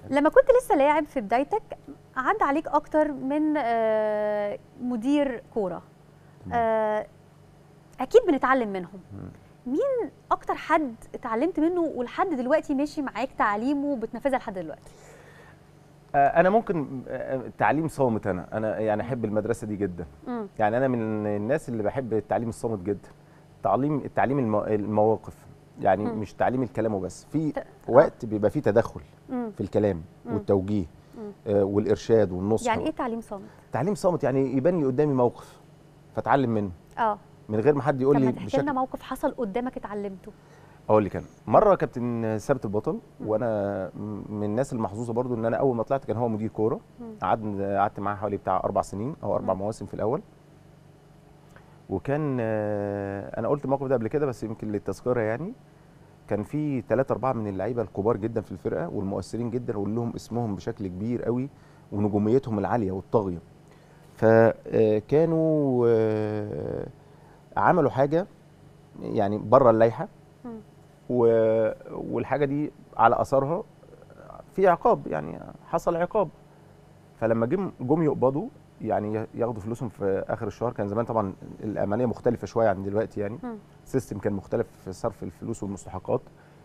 لما كنت لسه لاعب في بدايتك عدى عليك اكتر من آه، مدير كوره آه، اكيد بنتعلم منهم مين اكتر حد اتعلمت منه ولحد دلوقتي ماشي معاك تعليمه وبتنفذها لحد دلوقتي آه، انا ممكن آه، تعليم صامت انا انا يعني احب المدرسه دي جدا مم. يعني انا من الناس اللي بحب التعليم الصامت جدا تعليم التعليم المو- المواقف يعني مم. مش تعليم الكلام وبس في ت- وقت بيبقى فيه تدخل مم. في الكلام مم. والتوجيه مم. آه، والارشاد والنصح يعني ايه تعليم صامت تعليم صامت يعني يبان لي قدامي موقف فاتعلم منه اه من غير ما حد يقول طب لي ما تحكي لنا بشكل موقف حصل قدامك اتعلمته اقول لك انا مره كابتن ثابت البطل وانا من الناس المحظوظه برضو ان انا اول ما طلعت كان هو مدير كوره مم. قعدنا قعدت معاه حوالي بتاع اربع سنين او اربع مم. مواسم في الاول وكان آه، انا قلت الموقف ده قبل كده بس يمكن للتذكره يعني كان في ثلاثة أربعة من اللعيبة الكبار جدا في الفرقة والمؤثرين جدا وأقول لهم اسمهم بشكل كبير قوي ونجوميتهم العالية والطاغية فكانوا عملوا حاجة يعني بره اللائحة مم. و- والحاجة دي على أثرها في عقاب يعني حصل عقاب فلما جم جم يقبضوا يعني ياخدوا فلوسهم في اخر الشهر كان زمان طبعا العمليه مختلفه شويه عن دلوقتي يعني مم. السيستم كان مختلف في صرف الفلوس والمستحقات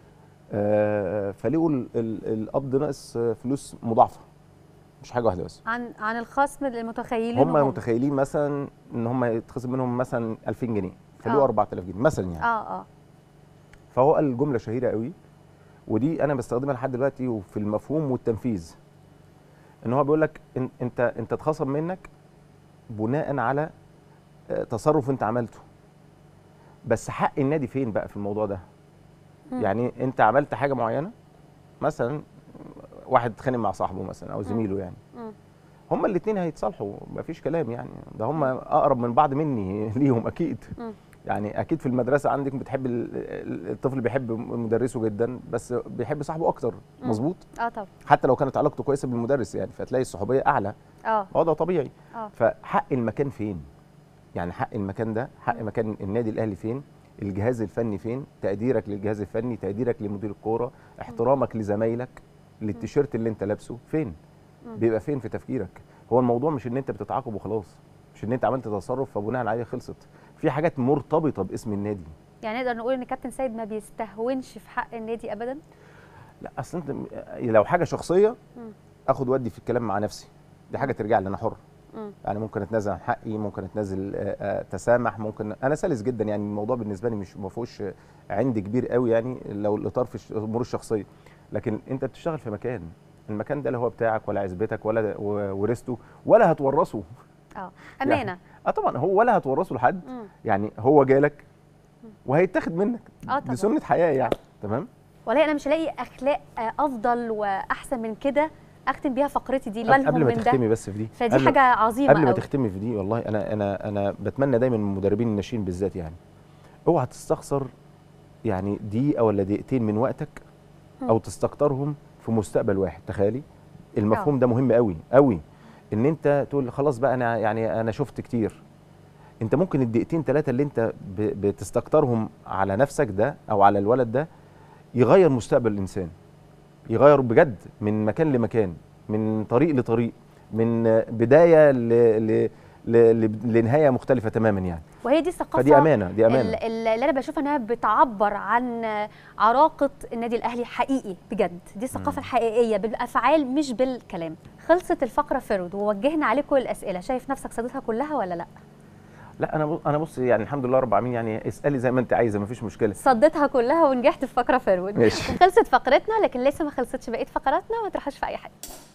آه، فلقوا ال- ال- القبض ناقص فلوس مضاعفه مش حاجه واحده بس عن عن الخصم المتخيلين هم متخيلين مثلا ان هم يتخصم منهم مثلا 2000 جنيه فلقوا آه. 4000 جنيه مثلا يعني اه اه فهو قال جمله شهيره قوي ودي انا بستخدمها لحد دلوقتي وفي المفهوم والتنفيذ ان هو بيقول لك إن انت انت اتخصم منك بناء على آه، تصرف انت عملته بس حق النادي فين بقى في الموضوع ده مم. يعني انت عملت حاجه معينه مثلا واحد اتخانق مع صاحبه مثلا او زميله يعني مم. هما الاثنين هيتصالحوا مفيش كلام يعني ده هما اقرب من بعض مني ليهم اكيد مم. يعني اكيد في المدرسه عندك بتحب ال- ال- الطفل بيحب مدرسه جدا بس بيحب صاحبه اكتر مم. مظبوط اه طبعا حتى لو كانت علاقته كويسه بالمدرس يعني فتلاقي الصحوبيه اعلى اه هو ده طبيعي اه فحق المكان فين يعني حق المكان ده حق مكان النادي الاهلي فين الجهاز الفني فين تقديرك للجهاز الفني تقديرك لمدير الكوره احترامك لزمايلك للتيشيرت اللي انت لابسه فين مم. بيبقى فين في تفكيرك هو الموضوع مش ان انت بتتعاقب وخلاص مش ان انت عملت تصرف فبناء عليه خلصت في حاجات مرتبطه باسم النادي يعني نقدر نقول ان كابتن سيد ما بيستهونش في حق النادي ابدا لا اصل انت لو حاجه شخصيه مم. اخد ودي في الكلام مع نفسي دي حاجه ترجع لي انا حر مم. يعني ممكن اتنازل عن حقي ممكن اتنازل آه، آه، تسامح ممكن انا سلس جدا يعني الموضوع بالنسبه لي مش ما فيهوش عندي كبير قوي يعني لو الاطار في الش- الامور الشخصيه لكن انت بتشتغل في مكان المكان ده لا هو بتاعك ولا عزبتك ولا و- ورثته ولا هتورثه اه امانه اه طبعا هو ولا هتورثه لحد مم. يعني هو جالك وهيتاخد منك اه طبعا دي سنه حياه يعني تمام والله انا مش هلاقي اخلاق آه، افضل واحسن من كده اختم بيها فقرتي دي قبل مالهم قبل ما من ده تختمي بس في دي فدي قبل- حاجه عظيمه قبل ما قوي تختمي في دي والله انا انا انا بتمنى دايما من المدربين الناشئين بالذات يعني اوعى تستخسر يعني دقيقه ولا دقيقتين من وقتك او تستكترهم في مستقبل واحد تخيلي المفهوم ده مهم قوي قوي ان انت تقول خلاص بقى انا يعني انا شفت كتير انت ممكن الدقيقتين ثلاثه اللي انت ب- بتستكترهم على نفسك ده او على الولد ده يغير مستقبل الانسان يغير بجد من مكان لمكان من طريق لطريق من بدايه ل... ل... ل... ل... لنهايه مختلفه تماما يعني وهي دي الثقافه فدي امانه دي ال- امانه ال- اللي انا بشوفها انها بتعبر عن عراقه النادي الاهلي حقيقي بجد دي الثقافه الحقيقيه بالافعال مش بالكلام خلصت الفقره فرود ووجهنا عليكم الاسئله شايف نفسك صديتها كلها ولا لا لا انا بص انا بص يعني الحمد لله رب العالمين يعني اسالي زي ما انت عايزه مفيش مشكله صدتها كلها ونجحت في فقره فرود ماشي. خلصت فقرتنا لكن لسه ما خلصتش بقيه فقراتنا ما تروحوش في اي حاجه